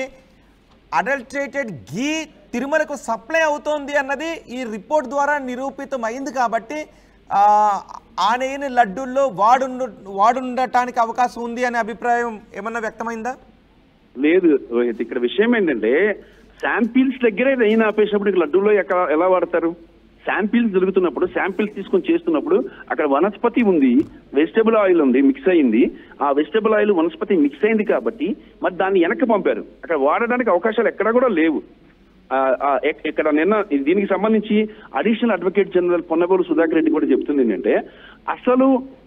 అడల్ట్రేటెడ్ ఘీ తిరుమలకు సప్లై అవుతోంది అన్నది ఈ రిపోర్ట్ ద్వారా నిరూపితం అయింది కాబట్టి ఆ, ఆ నెయ్యిని లడ్డూల్లో వాడుండు వాడుండటానికి అవకాశం ఉంది అనే అభిప్రాయం ఏమన్నా వ్యక్తమైందా లేదు రోహిత్ ఇక్కడ విషయం ఏంటంటే శాంపిల్స్ దగ్గరే నెయ్యి ఆపేసినప్పుడు ఇక లడ్డూలో ఎక్కడ ఎలా వాడతారు శాంపిల్స్ జరుగుతున్నప్పుడు శాంపిల్స్ తీసుకొని చేస్తున్నప్పుడు అక్కడ వనస్పతి ఉంది వెజిటబుల్ ఆయిల్ ఉంది మిక్స్ అయింది ఆ వెజిటబుల్ ఆయిల్ వనస్పతి మిక్స్ అయింది కాబట్టి మరి దాన్ని వెనక్కి పంపారు అక్కడ వాడడానికి అవకాశాలు ఎక్కడా కూడా లేవు ఆ, ఆ, ఎక్- ఇక్కడ నిన్న దీనికి సంబంధించి additional advocate general Ponnagolu Sudhakar Reddy కూడా చెప్తుంది ఏంటంటే అసలు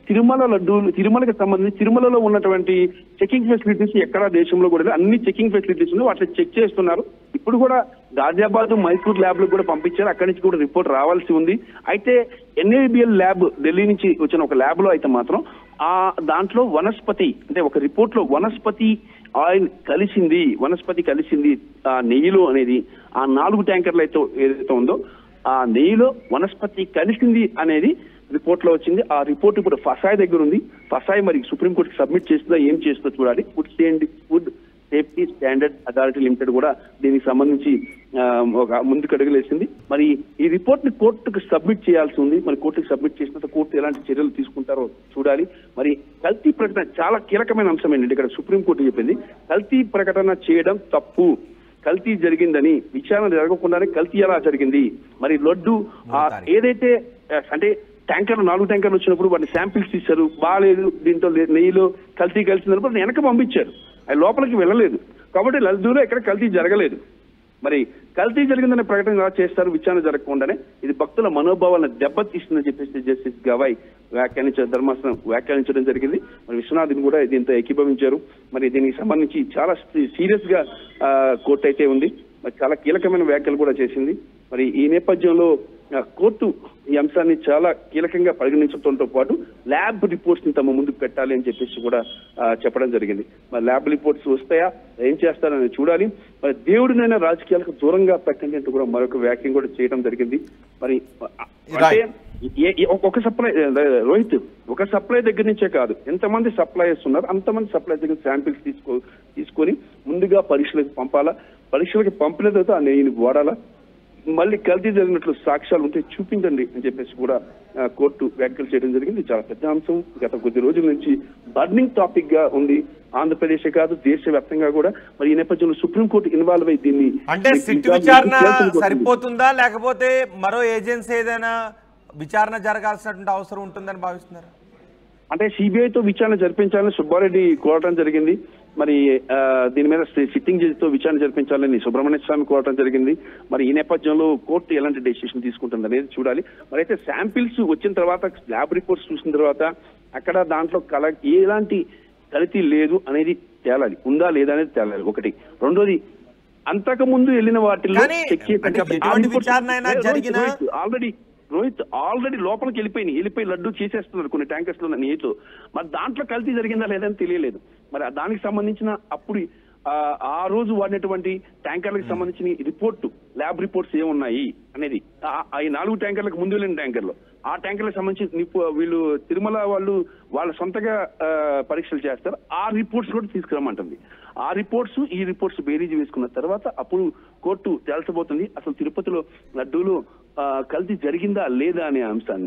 తిరుమల లడ్డు తిరుమలకి సంబంధించి తిరుమలలో ఉన్నటువంటి చెకింగ్ ఫెసిలిటీస్ ఎక్కడా దేశంలో కూడా లేదు. అన్ని చెకింగ్ ఫెసిలిటీస్ ఉన్నాయి వాటిని చెక్ చేస్తున్నారు ఇప్పుడు కూడా గాజియాబాద్ మైసూర్ ల్యాబ్ లో కూడా పంపించారు అక్కడి నుంచి కూడా రిపోర్ట్ రావాల్సి ఉంది అయితే ఎన్ఏబిఎల్ ల్యాబ్ ఢిల్లీ నుంచి వచ్చిన ఒక ల్యాబ్ లో అయితే మాత్రం ఆ దాంట్లో వనస్పతి అంటే ఒక రిపోర్ట్ లో వనస్పతి ఆయిల్ కలిసింది వనస్పతి కలిసింది ఆ నెయ్యిలో అనేది ఆ నాలుగు ట్యాంకర్లు అయితే ఏదైతే ఉందో ఆ నెయ్యిలో వనస్పతి కలిసింది అనేది రిపోర్ట్ లో వచ్చింది ఆ రిపోర్ట్ ఇప్పుడు ఫసాయ్ దగ్గర ఉంది ఫసాయ్ మరి సుప్రీంకోర్టుకి సబ్మిట్ చేస్తుందా ఏం చేస్తుందో చూడాలి food stand food safety standard authority limited కూడా దీనికి సంబంధించి ఆ, ఒక ముందుకు అడుగులేసింది మరి ఈ రిపోర్ట్ ని కోర్టుకు సబ్మిట్ చేయాల్సి ఉంది మరి కోర్టుకు సబ్మిట్ చేసిన తర్వాత కోర్టు ఎలాంటి చర్యలు తీసుకుంటారో చూడాలి మరి కల్తీ ప్రకటన చాలా కీలకమైన అంశం ఏంటంటే ఇక్కడ సుప్రీంకోర్టు చెప్పింది కల్తీ ప్రకటన చేయడం తప్పు కల్తీ జరిగిందని విచారణ జరగకుండానే కల్తీ ఎలా జరిగింది మరి లడ్డు ఆ ఏదైతే ఆ, అంటే ట్యాంకర్లు నాలుగు ట్యాంకర్లు వచ్చినప్పుడు వాటిని శాంపిల్స్ తీశారు బాగాలేదు దీంట్లో లే- నెయ్యిలో కల్తీ కలిసిందన్నప్పుడు వెనక పంపించారు అది లోపలికి వెళ్ళలేదు కాబట్టి లడ్డూలో ఎక్కడ కల్తీ జరగలేదు మరి కల్తీ జరిగిందనే ప్రకటన ఎలా చేస్తారు విచారణ జరగకుండానే ఇది భక్తుల మనోభావాలను దెబ్బతీస్తుందని చెప్పేసి జస్టిస్ గవాయ్ వ్యాఖ్యానించ ధర్మాసనం వ్యాఖ్యానించడం జరిగింది మరి విశ్వనాథ్ని కూడా దీంతో ఏకీభవించారు మరి దీనికి సంబంధించి చాలా సీరియస్ గా ఆ, కోర్టు అయితే ఉంది మరి చాలా కీలకమైన వ్యాఖ్యలు కూడా చేసింది మరి ఈ నేపథ్యంలో ఆ, కోర్టు ఈ అంశాన్ని చాలా కీలకంగా పరిగణించడంతో పాటు ల్యాబ్ రిపోర్ట్స్ ని తమ ముందుకు పెట్టాలి అని చెప్పేసి కూడా ఆ, చెప్పడం జరిగింది మరి ల్యాబ్ రిపోర్ట్స్ వస్తాయా ఏం చేస్తారని చూడాలి మరి దేవుడినైనా రాజకీయాలకు దూరంగా పెట్టండి అంటూ కూడా మరొక వ్యాఖ్యం కూడా చేయడం జరిగింది మరి ఆ, అంటే ఏ- ఏ- ఒక సప్లై రోహిత్ ఒక సప్లై దగ్గర నుంచే కాదు ఎంతమంది సప్లైయర్స్ ఉన్నారు అంతమంది సప్లై దగ్గర శాంపిల్స్ తీసుకో తీసుకొని ముందుగా పరీక్షలకు పంపాలా పరీక్షలకు పంపిన తర్వాత ఆ నెయ్యిని వాడాలా మళ్ళీ కల్తీ జరిగినట్లు సాక్ష్యాలు ఉంటే చూపించండి అని చెప్పేసి కూడా ఆ, కోర్టు వ్యాఖ్యలు చేయడం జరిగింది ఇది చాలా పెద్ద అంశం గత కొద్ది రోజుల నుంచి బర్నింగ్ టాపిక్ గా ఉంది ఆంధ్రప్రదేశ్ కాదు దేశవ్యాప్తంగా కూడా మరి ఈ నేపథ్యంలో సుప్రీంకోర్టు ఇన్వాల్వ్ అయి దీన్ని అంటే సిట్టు విచారణ సరిపోతుందా లేకపోతే మరో ఏజెన్సీ ఏదైనా విచారణ జరగాల్సినటువంటి అవసరం ఉంటుందని భావిస్తున్నారు అంటే సిబిఐ తో విచారణ జరిపించాలని సుబ్బారెడ్డి కోరటం జరిగింది మరి ఆ, దీని మీద సి- సిట్టింగ్ జడ్జితో విచారణ జరిపించాలని సుబ్రహ్మణ్య స్వామి కోరటం జరిగింది మరి ఈ నేపథ్యంలో కోర్టు ఎలాంటి డెసిషన్ తీసుకుంటుంది అనేది చూడాలి మరి అయితే శాంపిల్స్ వచ్చిన తర్వాత ల్యాబ్ రిపోర్ట్స్ చూసిన తర్వాత అక్కడ దాంట్లో కల ఎలాంటి కల్తీ లేదు అనేది తేలాలి ఉందా లేదా అనేది తేలాలి ఒకటి రెండోది అంతకు ముందు వెళ్ళిన వాటిల్లో కానీ చెక్ చేసి- అంటే అంటే ఎటువంటి ఆ reports- విచారణ అయినా రోహిత్, జరిగినా- రోహిత్, ఆల్రెడీ రోహిత్ ఆల్రెడీ లోపలికి వెళ్ళిపోయినాయి వెళ్ళిపోయి లడ్డు చేసేస్తున్నారు కొన్ని ట్యాంకర్స్ లో నీటిలో మరి దాంట్లో కల్తీ జరిగిందా లేదని తెలియలేదు మరి ఆ దానికి సంబంధించిన అప్పుడు ఆ, ఆ రోజు వాడినటువంటి ట్యాంకర్లకు సంబంధించిన రిపోర్టు ల్యాబ్ రిపోర్ట్స్ ఏమున్నాయి అనేది ఆ- ఆ ఈ నాలుగు ట్యాంకర్లకు ముందు వెళ్ళిన ట్యాంకర్లు ఆ ట్యాంకర్లకు సంబంధించి నిప్పు- వీళ్ళు తిరుమల వాళ్ళు వాళ్ళ సొంతగా ఆ, పరీక్షలు చేస్తారు ఆ రిపోర్ట్స్ కూడా తీసుకురమ్మంటుంది ఆ రిపోర్ట్స్ ఈ రిపోర్ట్స్ బేరీజ్ వేసుకున్న తర్వాత అప్పుడు కోర్టు తేల్చబోతుంది అసలు తిరుపతిలో లడ్డూలో ఆ, కల్తీ జరిగిందా లేదా అనే అంశాన్ని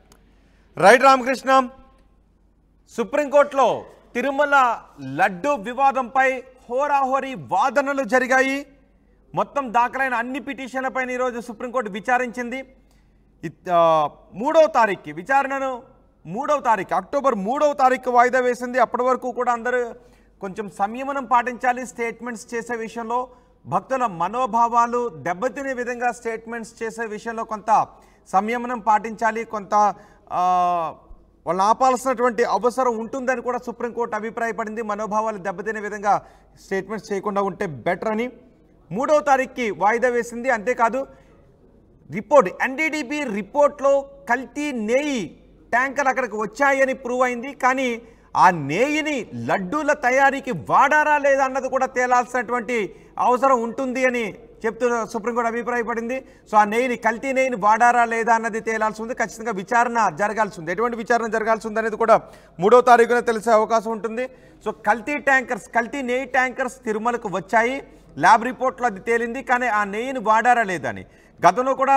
రైట్ రామకృష్ణ సుప్రీంకోర్టులో తిరుమల లడ్డు వివాదంపై హోరాహోరీ వాదనలు జరిగాయి మొత్తం దాఖలైన అన్ని పిటిషన్లపైన ఈరోజు సుప్రీంకోర్టు విచారించింది ఇత్- ఆ, మూడవ తారీఖుకి విచారణను మూడవ తారీఖు అక్టోబర్ మూడవ తారీఖు వాయిదా వేసింది అప్పటి వరకు కూడా అందరూ కొంచెం సంయమనం పాటించాలి స్టేట్మెంట్స్ చేసే విషయంలో భక్తుల మనోభావాలు దెబ్బతినే విధంగా స్టేట్మెంట్స్ చేసే విషయంలో కొంత సంయమనం పాటించాలి కొంత ఆ, వాళ్ళని ఆపాల్సినటువంటి అవసరం ఉంటుందని కూడా సుప్రీంకోర్టు అభిప్రాయపడింది మనోభావాలు దెబ్బతినే విధంగా స్టేట్మెంట్స్ చేయకుండా ఉంటే బెటర్ అని మూడవ తారీఖుకి వాయిదా వేసింది అంతేకాదు రిపోర్ట్ ఎన్డీడీబీ రిపోర్ట్లో కల్తీ నేయి ట్యాంకర్ అక్కడికి వచ్చాయని ప్రూవ్ అయింది కానీ ఆ నేయిని లడ్డూల తయారీకి వాడారా లేదా అన్నది కూడా తేలాల్సినటువంటి అవసరం ఉంటుంది అని చెప్తూ సుప్రీంకోర్టు అభిప్రాయపడింది సో ఆ నెయ్యిని కల్తీ నెయ్యిని వాడారా లేదా అన్నది తేలాల్సి ఉంది ఖచ్చితంగా విచారణ జరగాల్సి ఉంది ఎటువంటి విచారణ జరగాల్సి ఉంది అనేది కూడా మూడో తారీఖున తెలిసే అవకాశం ఉంటుంది సో కల్తీ ట్యాంకర్స్ కల్తీ నెయ్యి ట్యాంకర్స్ తిరుమలకు వచ్చాయి ల్యాబ్ రిపోర్ట్లో అది తేలింది కానీ ఆ నెయ్యిని వాడారా లేదా అని గతంలో కూడా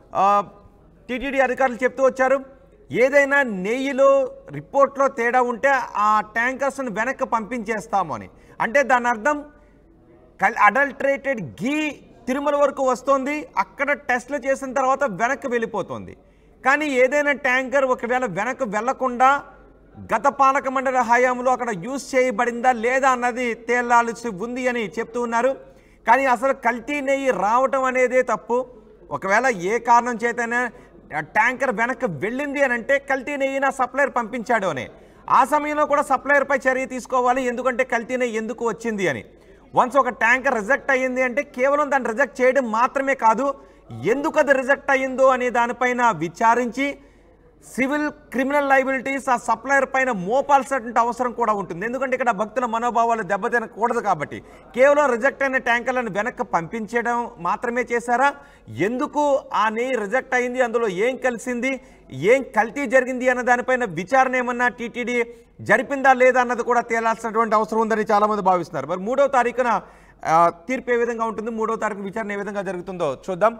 టీటీడీ అధికారులు చెప్తూ వచ్చారు ఏదైనా నెయ్యిలో రిపోర్ట్లో తేడా ఉంటే ఆ ట్యాంకర్స్ను వెనక్కి పంపించేస్తాము అని అంటే దాని అర్థం కల్ అడల్ట్రేటెడ్ గీ తిరుమల వరకు వస్తుంది అక్కడ టెస్ట్లు చేసిన తర్వాత వెనక్కి వెళ్ళిపోతుంది కానీ ఏదైనా ట్యాంకర్ ఒకవేళ వెనక్కి వెళ్లకుండా గత పాలక మండలి హయాంలో అక్కడ యూజ్ చేయబడిందా లేదా అన్నది తేలాల్సి ఉంది అని చెప్తూ ఉన్నారు కానీ అసలు కల్తీ నెయ్యి రావటం అనేదే తప్పు ఒకవేళ ఏ కారణం చేతనే ట్యాంకర్ వెనక్కి వెళ్ళింది అని అంటే కల్తీ నెయ్యి నా సప్లయర్ పంపించాడు అని ఆ సమయంలో కూడా సప్లయర్పై చర్య తీసుకోవాలి ఎందుకంటే కల్తీ నెయ్యి ఎందుకు వచ్చింది అని వన్స్ ఒక ట్యాంకర్ రిజెక్ట్ అయ్యింది అంటే కేవలం దాన్ని రిజెక్ట్ చేయడం మాత్రమే కాదు ఎందుకు అది రిజెక్ట్ అయ్యిందో అనే దానిపైన విచారించి సివిల్ క్రిమినల్ లైబిలిటీస్ ఆ సప్లయర్ పైన మోపాల్సినటువంటి అవసరం కూడా ఉంటుంది ఎందుకంటే ఇక్కడ భక్తుల మనోభావాలు దెబ్బతినకూడదు కాబట్టి కేవలం రిజెక్ట్ అయిన ట్యాంకర్లను వెనక్కి పంపించడం మాత్రమే చేశారా ఎందుకు ఆ నెయ్యి రిజెక్ట్ అయింది అందులో ఏం కలిసింది ఏం కల్తీ జరిగింది అన్న దానిపైన విచారణ ఏమన్నా టీటీడీ జరిపిందా లేదా అన్నది కూడా తేలాల్సినటువంటి అవసరం ఉందని చాలామంది భావిస్తున్నారు మరి మూడవ తారీఖున ఆ, తీర్పు ఏ విధంగా ఉంటుంది మూడవ తారీఖు విచారణ ఏ విధంగా జరుగుతుందో చూద్దాం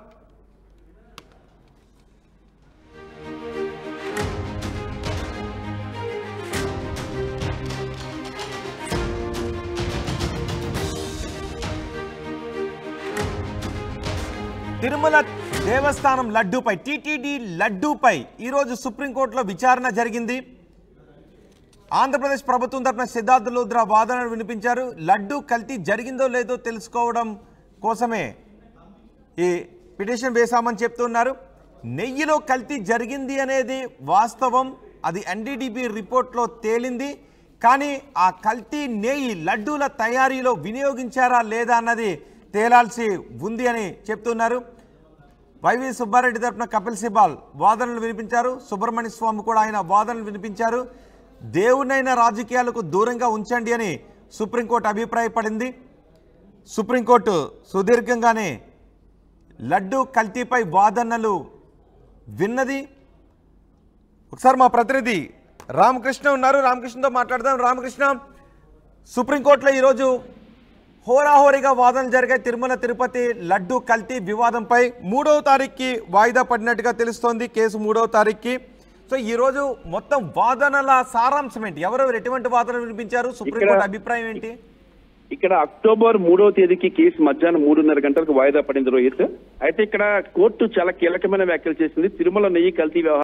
తిరుమల దేవస్థానం లడ్డూపై టీటీడీ లడ్డూపై ఈరోజు సుప్రీంకోర్టులో విచారణ జరిగింది ఆంధ్రప్రదేశ్ ప్రభుత్వం తరపున సిద్ధార్థ లుద్రా వాదనలు వినిపించారు లడ్డు కల్తీ జరిగిందో లేదో తెలుసుకోవడం కోసమే ఈ పిటిషన్ వేశామని చెప్తున్నారు నెయ్యిలో కల్తీ జరిగింది అనేది వాస్తవం అది ఎన్డీడీబీ రిపోర్ట్లో తేలింది కానీ ఆ కల్తీ నెయ్యి లడ్డూల తయారీలో వినియోగించారా లేదా అన్నది తేలాల్సి ఉంది అని చెప్తున్నారు వైవి సుబ్బారెడ్డి తరపున కపిల్ సిబాల్ వాదనలు వినిపించారు సుబ్రహ్మణ్య స్వామి కూడా ఆయన వాదనలు వినిపించారు దేవునైన రాజకీయాలకు దూరంగా ఉంచండి అని సుప్రీంకోర్టు అభిప్రాయపడింది సుప్రీంకోర్టు సుదీర్ఘంగానే లడ్డు కల్తీపై వాదనలు విన్నది ఒకసారి మా ప్రతినిధి రామకృష్ణ ఉన్నారు రామకృష్ణతో మాట్లాడదాం రామకృష్ణ సుప్రీంకోర్టులో ఈరోజు హోరాహోరీగా వాదనలు జరిగాయి తిరుమల తిరుపతి లడ్డు కల్తీ వివాదంపై మూడవ తారీఖుకి వాయిదా పడినట్టుగా తెలుస్తోంది కేసు మూడవ తారీఖుకి సో ఈరోజు మొత్తం వాదనల సారాంశం ఏంటి ఎవరెవరు ఎటువంటి వాదనలు వినిపించారు సుప్రీంకోర్టు అభిప్రాయం ఏంటి ఇక్కడ అక్టోబర్ మూడవ తేదీకి కేసు మధ్యాహ్నం మూడున్నర గంటలకు వాయిదా పడింది రోహిత్ అయితే ఇక్కడ కోర్టు చాలా కీలకమైన వ్యాఖ్యలు చేసింది తిరుమల నెయ్యి కల్తీ వ్యవహారం